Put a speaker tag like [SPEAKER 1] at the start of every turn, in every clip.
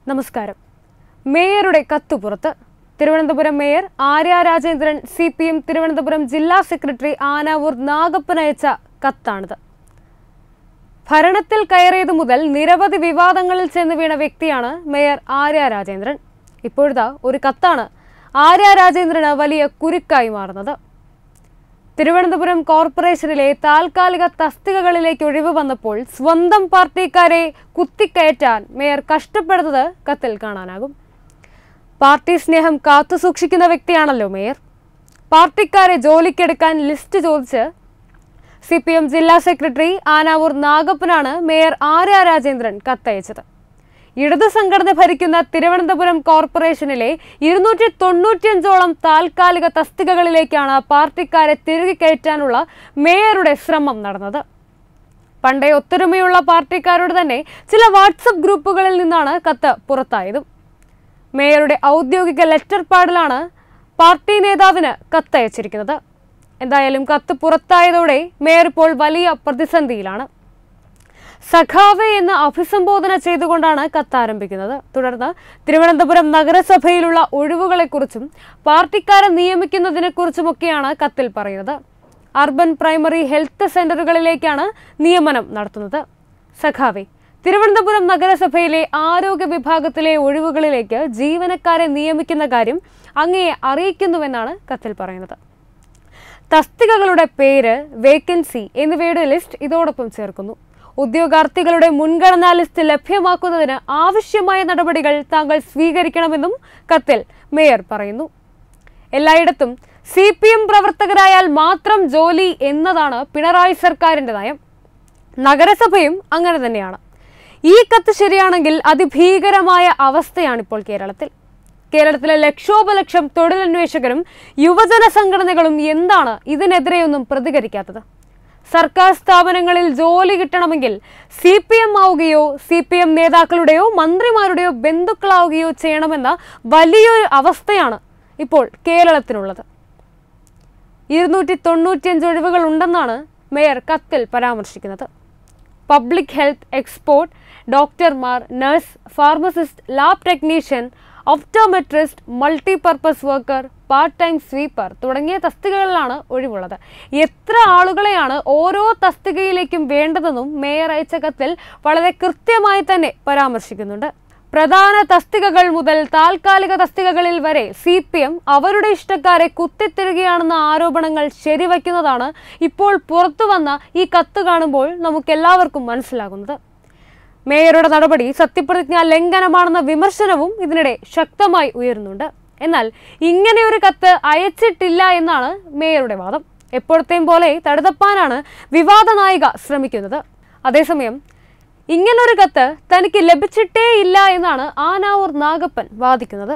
[SPEAKER 1] നമസ്കാരം മേയറുടെ കത്ത് പുറത്ത് Thiruvananthapuram mayor Arya Rajendran C P M Thiruvananthapuram ജില്ലാ സെക്രട്ടറി ആനാവൂർ നാഗപ്പൻ അയച്ച കത്താണിത് ഭരണത്തിൽ കയറിയതു മുതൽ നിരവധി വിവാദങ്ങളിൽ ചെന്ന് വീണ വ്യക്തിയാണ് മേയർ ആര്യ രാജേന്ദ്രൻ ഇപ്പോഴത്തെ ഒരു കത്താണ് ആര്യ രാജേന്ദ്രന് വലിയ കുരുക്കായി മാറുന്നത് തിരുവനന്തപുരം കോർപ്പറേഷനിലെ താൽക്കാലിക തസ്തികകളിലേക്ക് ഒഴിവ് വന്നപ്പോൾ സ്വന്തം പാർട്ടിക്കാരെ കുത്തിക്കയറ്റാൻ മേയർ കഷ്ടപ്പെടുന്നത് കത്തിൽ കാണാനാകും പാർട്ടി സ്നേഹം കാത്തുസൂക്ഷിക്കുന്ന വ്യക്തിയാണല്ലോ മേയർ പാർട്ടിക്കാരെ ജോലിക്കെടുക്കാൻ ലിസ്റ്റ് ചോദിച്ച് സി പി എം ജില്ലാ സെക്രട്ടറി ആനാവൂർ നാഗപ്പനാണ് മേയർ ആര്യ രാജേന്ദ്രൻ കത്തയച്ചത് ഇടതു സംഘടന ഭരിക്കുന്ന തിരുവനന്തപുരം കോർപ്പറേഷനിലെ ഇരുന്നൂറ്റി തൊണ്ണൂറ്റിയഞ്ചോളം താൽക്കാലിക തസ്തികകളിലേക്കാണ് പാർട്ടിക്കാരെ തിരികെ കയറ്റാനുള്ള മേയറുടെ ശ്രമം നടന്നത് പണ്ടേ ഒത്തൊരുമയുള്ള പാർട്ടിക്കാരോട് തന്നെ ചില വാട്സപ്പ് ഗ്രൂപ്പുകളിൽ നിന്നാണ് കത്ത് പുറത്തായതും മേയറുടെ ഔദ്യോഗിക ലെറ്റർ പാഡിലാണ് പാർട്ടി നേതാവിന് കത്തയച്ചിരിക്കുന്നത് എന്തായാലും കത്ത് പുറത്തായതോടെ മേയർ ഇപ്പോൾ വലിയ പ്രതിസന്ധിയിലാണ് സഖാവെ എന്ന് അഭിസംബോധന ചെയ്തുകൊണ്ടാണ് കത്ത് ആരംഭിക്കുന്നത് തുടർന്ന് തിരുവനന്തപുരം നഗരസഭയിലുള്ള ഒഴിവുകളെക്കുറിച്ചും പാർട്ടിക്കാരെ നിയമിക്കുന്നതിനെക്കുറിച്ചുമൊക്കെയാണ് കത്തിൽ പറയുന്നത് അർബൻ പ്രൈമറി ഹെൽത്ത് സെന്ററുകളിലേക്കാണ് നിയമനം നടത്തുന്നത് സഖാവെ തിരുവനന്തപുരം നഗരസഭയിലെ ആരോഗ്യ വിഭാഗത്തിലെ ഒഴിവുകളിലേക്ക് ജീവനക്കാരെ നിയമിക്കുന്ന കാര്യം അങ്ങയെ അറിയിക്കുന്നുവെന്നാണ് കത്തിൽ പറയുന്നത് തസ്തികകളുടെ പേര് വേക്കൻസി എന്നിവയുടെ ലിസ്റ്റ് ഇതോടൊപ്പം ചേർക്കുന്നു ഉദ്യോഗാർത്ഥികളുടെ മുൻഗണനാ ലിസ്റ്റ് ലഭ്യമാക്കുന്നതിന് ആവശ്യമായ നടപടികൾ താങ്കൾ സ്വീകരിക്കണമെന്നും കത്തിൽ മേയർ പറയുന്നു എല്ലായിടത്തും സി പി എം പ്രവർത്തകരായാൽ മാത്രം ജോലി എന്നതാണ് പിണറായി സർക്കാരിൻ്റെ നയം നഗരസഭയും അങ്ങനെ തന്നെയാണ് ഈ കത്ത് ശരിയാണെങ്കിൽ അതിഭീകരമായ അവസ്ഥയാണിപ്പോൾ കേരളത്തിൽ കേരളത്തിലെ ലക്ഷോപലക്ഷം തൊഴിലന്വേഷകരും യുവജന സംഘടനകളും എന്താണ് ഇതിനെതിരെയൊന്നും പ്രതികരിക്കാത്തത് സർക്കാർ സ്ഥാപനങ്ങളിൽ ജോലി കിട്ടണമെങ്കിൽ സി പി എം ആവുകയോ സി പി എം നേതാക്കളുടെയോ മന്ത്രിമാരുടെയോ ബന്ധുക്കളാവുകയോ ചെയ്യണമെന്ന വലിയൊരു അവസ്ഥയാണ് ഇപ്പോൾ കേരളത്തിനുള്ളത് ഇരുന്നൂറ്റി തൊണ്ണൂറ്റിയഞ്ച് ഒഴിവുകൾ ഉണ്ടെന്നാണ് മേയർ കത്തിൽ പരാമർശിക്കുന്നത് പബ്ലിക് ഹെൽത്ത് എക്സ്പോർട്ട് ഡോക്ടർമാർ nurse pharmacist lab technician optometrist multipurpose worker part time sweeper തുടങ്ങിയ തസ്തികകളിലാണ് ഒഴിവുള്ളത് എത്ര ആളുകളെയാണ് ഓരോ തസ്തികയിലേക്കും വേണ്ടതെന്നും മേയർ അയച്ച കത്തിൽ വളരെ കൃത്യമായി തന്നെ പരാമർശിക്കുന്നുണ്ട് പ്രധാന തസ്തികകൾ മുതൽ താൽക്കാലിക തസ്തികകളിൽ വരെ സി പി എം അവരുടെ ഇഷ്ടക്കാരെ കുത്തിത്തിരുകയാണെന്ന ആരോപണങ്ങൾ ശരിവയ്ക്കുന്നതാണ് ഇപ്പോൾ പുറത്തു വന്ന ഈ കത്ത് കാണുമ്പോൾ നമുക്കെല്ലാവർക്കും മനസ്സിലാകുന്നത് മേയറുടെ നടപടി സത്യപ്രതിജ്ഞാ ലംഘനമാണെന്ന വിമർശനവും ഇതിനിടെ ശക്തമായി ഉയരുന്നുണ്ട് എന്നാൽ ഇങ്ങനെ ഒരു കത്ത് അയച്ചിട്ടില്ല എന്നാണ് മേയറുടെ വാദം എപ്പോഴത്തെയും പോലെ തടുതപ്പാനാണ് വിവാദ നായിക ശ്രമിക്കുന്നത് അതേസമയം ഇങ്ങനൊരു കത്ത് തനിക്ക് ലഭിച്ചിട്ടേ ഇല്ല എന്നാണ് ആനാവൂർ നാഗപ്പൻ വാദിക്കുന്നത്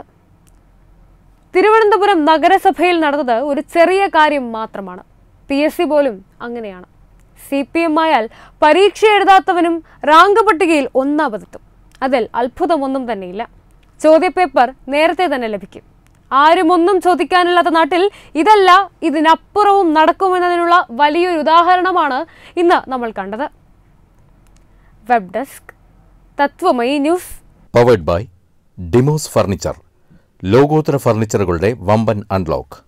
[SPEAKER 1] തിരുവനന്തപുരം നഗരസഭയിൽ നടന്നത് ഒരു ചെറിയ കാര്യം മാത്രമാണ് പി എസ് സി പോലും അങ്ങനെയാണ് സി പി എം ആയാൽ പരീക്ഷ എഴുതാത്തവനും റാങ്ക് പട്ടികയിൽ ഒന്നാമതെത്തും അതിൽ അത്ഭുതമൊന്നും തന്നെയില്ല ചോദ്യപേപ്പർ നേരത്തെ തന്നെ ലഭിക്കും ആരും ഒന്നും ചോദിക്കാനില്ലാത്ത നാട്ടിൽ ഇതല്ല ഇതിനപ്പുറവും നടക്കുമെന്നതിനുള്ള വലിയൊരു ഉദാഹരണമാണ് ഇന്ന് നമ്മൾ കണ്ടത് web desk Tatwamayi news
[SPEAKER 2] powered by Demos furniture ലോകോത്തര ഫർണിച്ചറുകളുടെ വമ്പൻ അൺലോക്ക്